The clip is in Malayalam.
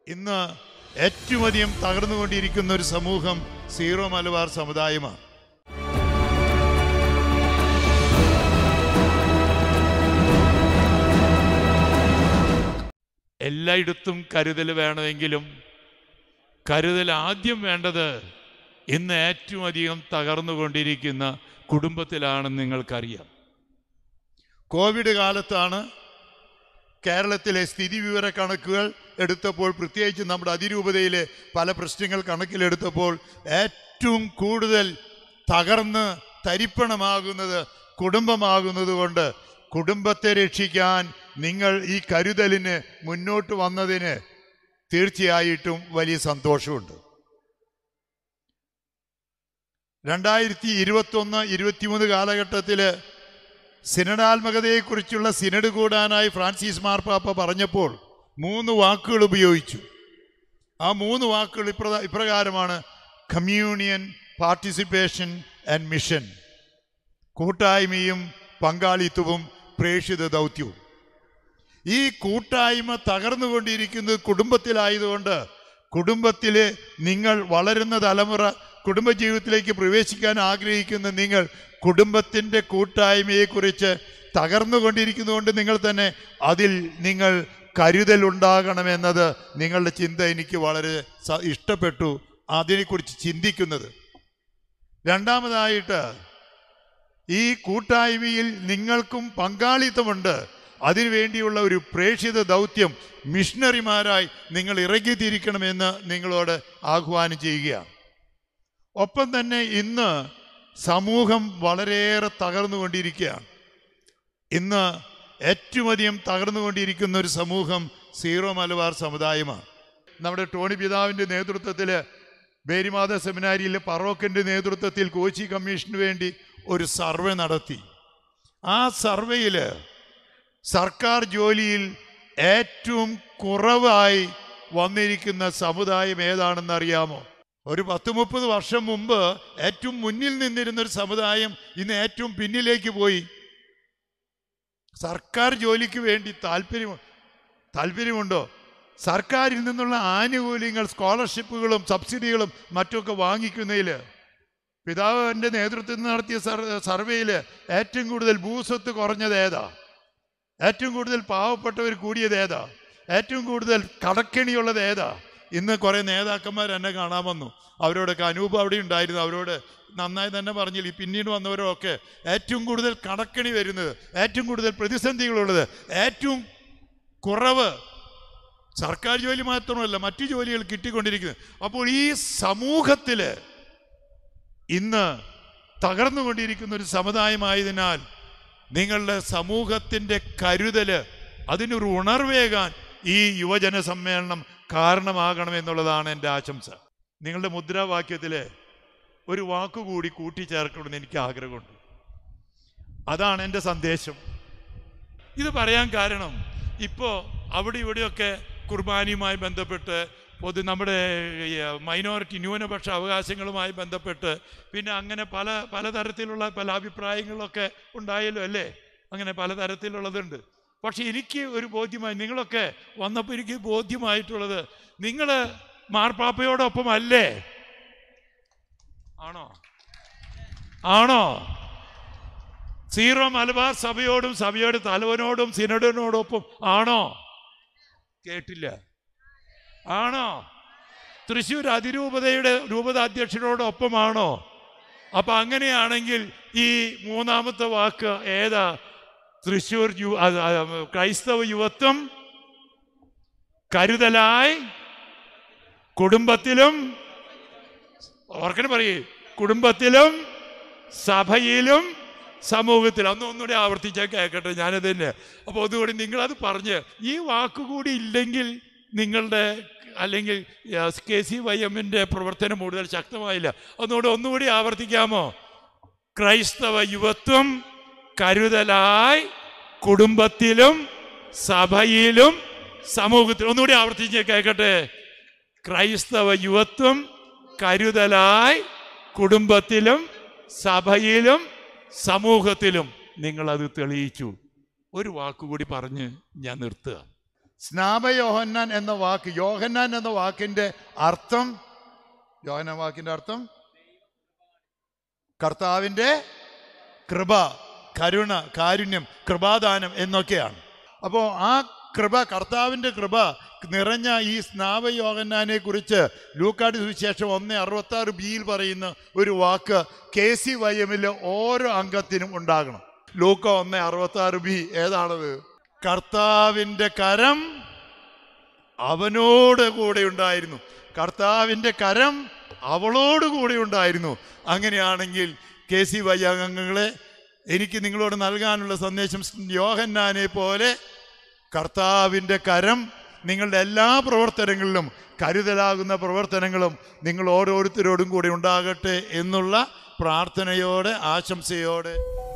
ഇന്ന് ഏറ്റവും അധികം തകർന്നുകൊണ്ടിരിക്കുന്ന ഒരു സമൂഹം സീറോ മലബാർ സമുദായമാണ് എല്ലായിടത്തും കരുതൽ വേണമെങ്കിലും കരുതൽ ആദ്യം വേണ്ടത് ഇന്ന് ഏറ്റവും അധികം തകർന്നുകൊണ്ടിരിക്കുന്ന കുടുംബത്തിലാണെന്ന് നിങ്ങൾക്കറിയാം കോവിഡ് കാലത്താണ് കേരളത്തിലെ സ്ഥിതി വിവര കണക്കുകൾ എടുത്തപ്പോൾ പ്രത്യേകിച്ച് നമ്മുടെ അതിരൂപതയിലെ പല പ്രശ്നങ്ങൾ കണക്കിലെടുത്തപ്പോൾ ഏറ്റവും കൂടുതൽ തകർന്ന് തരിപ്പണമാകുന്നത് കുടുംബമാകുന്നത് കൊണ്ട് കുടുംബത്തെ രക്ഷിക്കാൻ നിങ്ങൾ ഈ കരുതലിന് മുന്നോട്ട് വന്നതിന് തീർച്ചയായിട്ടും വലിയ സന്തോഷമുണ്ട് രണ്ടായിരത്തി ഇരുപത്തൊന്ന് ഇരുപത്തിമൂന്ന് കാലഘട്ടത്തില് സിനഡാത്മകതയെക്കുറിച്ചുള്ള സിനഡ് കൂടാനായി ഫ്രാൻസിസ് മാർപ്പാപ്പ പറഞ്ഞപ്പോൾ മൂന്ന് വാക്കുകൾ ഉപയോഗിച്ചു ആ മൂന്ന് വാക്കുകൾ ഇപ്രകാ ഇപ്രകാരമാണ് കമ്മ്യൂണിയൻ പാർട്ടിസിപ്പേഷൻ ആൻഡ് മിഷൻ കൂട്ടായ്മയും പങ്കാളിത്തവും പ്രേക്ഷിത ദൗത്യവും ഈ കൂട്ടായ്മ തകർന്നുകൊണ്ടിരിക്കുന്നത് കുടുംബത്തിലായതുകൊണ്ട് കുടുംബത്തിൽ നിങ്ങൾ വളരുന്ന തലമുറ കുടുംബജീവിതത്തിലേക്ക് പ്രവേശിക്കാൻ ആഗ്രഹിക്കുന്ന നിങ്ങൾ കുടുംബത്തിൻ്റെ കൂട്ടായ്മയെക്കുറിച്ച് തകർന്നുകൊണ്ടിരിക്കുന്നതുകൊണ്ട് നിങ്ങൾ തന്നെ അതിൽ നിങ്ങൾ കരുതലുണ്ടാകണമെന്നത് നിങ്ങളുടെ ചിന്ത എനിക്ക് വളരെ സ- ഇഷ്ടപ്പെട്ടു അതിനെക്കുറിച്ച് ചിന്തിക്കുന്നത് രണ്ടാമതായിട്ട് ഈ കൂട്ടായ്മയിൽ നിങ്ങൾക്കും പങ്കാളിത്തമുണ്ട് അതിനുവേണ്ടിയുള്ള ഒരു പ്രേക്ഷിത ദൗത്യം മിഷണറിമാരായി നിങ്ങൾ ഇറങ്ങിത്തിരിക്കണമെന്ന് നിങ്ങളോട് ആഹ്വാനം ചെയ്യുകയാണ് ഒപ്പം തന്നെ ഇന്ന് സമൂഹം വളരെയേറെ തകർന്നുകൊണ്ടിരിക്കുകയാണ് ഇന്ന് ഏറ്റവും അധികം തകർന്നുകൊണ്ടിരിക്കുന്ന ഒരു സമൂഹം സീറോ മലബാർ സമുദായമാണ് നമ്മുടെ ടോണി പിതാവിൻ്റെ നേതൃത്വത്തിൽ ബേരിമാത സെമിനാരിയിലെ പറോക്കിൻ്റെ നേതൃത്വത്തിൽ കോച്ചി കമ്മീഷന് വേണ്ടി ഒരു സർവേ നടത്തി ആ സർവേയിൽ സർക്കാർ ജോലിയിൽ ഏറ്റവും കുറവായി വന്നിരിക്കുന്ന സമുദായം ഏതാണെന്ന് അറിയാമോ ഒരു പത്ത് മുപ്പത് വർഷം മുമ്പ് ഏറ്റവും മുന്നിൽ നിന്നിരുന്ന ഒരു സമുദായം ഇന്ന് ഏറ്റവും പിന്നിലേക്ക് പോയി സർക്കാർ ജോലിക്ക് വേണ്ടി താല്പര്യം താല്പര്യമുണ്ടോ സർക്കാരിൽ നിന്നുള്ള ആനുകൂല്യങ്ങൾ സ്കോളർഷിപ്പുകളും സബ്സിഡികളും മറ്റുമൊക്കെ വാങ്ങിക്കുന്നതിൽ പിതാവിൻ്റെ നേതൃത്വത്തിൽ നടത്തിയ സർ സർവേയിൽ ഏറ്റവും കൂടുതൽ ഭൂസ്വത്ത് കുറഞ്ഞത് ഏതാ ഏറ്റവും കൂടുതൽ പാവപ്പെട്ടവർ കൂടിയത് ഏതാ ഏറ്റവും കൂടുതൽ കടക്കെണിയുള്ളത് ഏതാ ഇന്ന് കുറേ നേതാക്കന്മാർ എന്നെ കാണാൻ വന്നു അവരോടൊക്കെ അനൂപ് അവിടെ ഉണ്ടായിരുന്നു അവരോട് നന്നായി തന്നെ പറഞ്ഞില്ല ഈ പിന്നീട് വന്നവരൊക്കെ ഏറ്റവും കൂടുതൽ കടക്കണി വരുന്നത് ഏറ്റവും കൂടുതൽ പ്രതിസന്ധികളുള്ളത് ഏറ്റവും കുറവ് സർക്കാർ ജോലി മാത്രമല്ല മറ്റു ജോലികൾ കിട്ടിക്കൊണ്ടിരിക്കുന്നത് അപ്പോൾ ഈ സമൂഹത്തിൽ ഇന്ന് തകർന്നുകൊണ്ടിരിക്കുന്ന ഒരു സമുദായമായതിനാൽ നിങ്ങളുടെ സമൂഹത്തിൻ്റെ കരുതല് അതിനൊരു ഉണർവേകാൻ ഈ യുവജന സമ്മേളനം കാരണമാകണമെന്നുള്ളതാണ് എൻ്റെ ആശംസ നിങ്ങളുടെ മുദ്രാവാക്യത്തിൽ ഒരു വാക്കുകൂടി കൂട്ടിച്ചേർക്കണമെന്ന് എനിക്ക് ആഗ്രഹമുണ്ട് അതാണ് എൻ്റെ സന്ദേശം ഇത് പറയാൻ കാരണം ഇപ്പോൾ അവിടെ ഇവിടെയൊക്കെ കുർബാനയുമായി ബന്ധപ്പെട്ട് പൊതു നമ്മുടെ മൈനോറിറ്റി ന്യൂനപക്ഷ അവകാശങ്ങളുമായി ബന്ധപ്പെട്ട് പിന്നെ അങ്ങനെ പല പലതരത്തിലുള്ള പല അഭിപ്രായങ്ങളൊക്കെ ഉണ്ടായല്ലോ അല്ലേ അങ്ങനെ പലതരത്തിലുള്ളതുണ്ട് പക്ഷെ എനിക്ക് ഒരു ബോധ്യമായി നിങ്ങളൊക്കെ വന്നപ്പോൾ എനിക്ക് ബോധ്യമായിട്ടുള്ളത് നിങ്ങൾ മാർപ്പാപ്പയോടൊപ്പം അല്ലേ ആണോ ആണോ സീറോ മലബാർ സഭയോടും സഭയുടെ തലവനോടും സിനഡിനോടൊപ്പം ആണോ കേട്ടില്ല ആണോ തൃശ്ശൂർ അതിരൂപതയുടെ രൂപത അധ്യക്ഷനോടൊപ്പമാണോ അപ്പൊ അങ്ങനെയാണെങ്കിൽ ഈ മൂന്നാമത്തെ വാക്ക് ഏതാ തൃശ്ശൂർ യു അത് അത് ക്രൈസ്തവ യുവത്വം കരുതലായി കുടുംബത്തിലും ഓർക്കനെ പറയേ കുടുംബത്തിലും സഭയിലും സമൂഹത്തിലും അന്ന് ഒന്നുകൂടി ആവർത്തിച്ചാൽ കേൾക്കട്ടെ ഞാനത് തന്നെ അപ്പോൾ ഒന്നുകൂടി നിങ്ങളത് പറഞ്ഞ് ഈ വാക്കുകൂടി ഇല്ലെങ്കിൽ നിങ്ങളുടെ അല്ലെങ്കിൽ കെ സി വൈ എമ്മിൻ്റെ പ്രവർത്തനം കൂടുതൽ ശക്തമായില്ല ഒന്നുകൂടി ഒന്നുകൂടി ആവർത്തിക്കാമോ ക്രൈസ്തവ യുവത്വം കരുതലായി കുടുംബത്തിലും സഭയിലും സമൂഹത്തിലും ഒന്നുകൂടി ആവർത്തിച്ച് കേൾക്കട്ടെ ക്രൈസ്തവ യുവത്വം കരുതലായി കുടുംബത്തിലും സഭയിലും സമൂഹത്തിലും നിങ്ങളത് തെളിയിച്ചു ഒരു വാക്കുകൂടി പറഞ്ഞ് ഞാൻ നിർത്തുക സ്നാപയോഹന്നാൻ എന്ന വാക്ക് യോഹന്നാൻ എന്ന വാക്കിന്റെ അർത്ഥം യോഹന്നാൻ വാക്കിന്റെ അർത്ഥം കർത്താവിൻ്റെ കൃപ കരുണ കാരുണ്യം കൃപാദാനം എന്നൊക്കെയാണ് അപ്പോൾ ആ കൃപ കർത്താവിൻ്റെ കൃപ നിറഞ്ഞ ഈ സ്നാപയോഹന്നാനെ കുറിച്ച് ലൂക്കാടി സുവിശേഷം ഒന്ന് അറുപത്തി ആറ് ബിയിൽ പറയുന്ന ഒരു വാക്ക് കെ സി വൈ എമ്മിലെ ഓരോ അംഗത്തിനും ഉണ്ടാകണം ലൂക്ക ഒന്ന് അറുപത്തി ആറ് ബി ഏതാണത് കർത്താവിൻ്റെ കരം അവനോട് കൂടെ ഉണ്ടായിരുന്നു കർത്താവിൻ്റെ കരം അവളോട് കൂടെ ഉണ്ടായിരുന്നു അങ്ങനെയാണെങ്കിൽ കെ സി വൈ അംഗങ്ങളെ എനിക്ക് നിങ്ങളോട് നൽകാനുള്ള സന്ദേശം യോഹന്നാനെ പോലെ കർത്താവിൻ്റെ കരം നിങ്ങളുടെ എല്ലാ പ്രവർത്തനങ്ങളിലും കരുതലാകുന്ന പ്രവർത്തനങ്ങളും നിങ്ങൾ ഓരോരുത്തരോടും കൂടി ഉണ്ടാകട്ടെ എന്നുള്ള പ്രാർത്ഥനയോടെ ആശംസയോടെ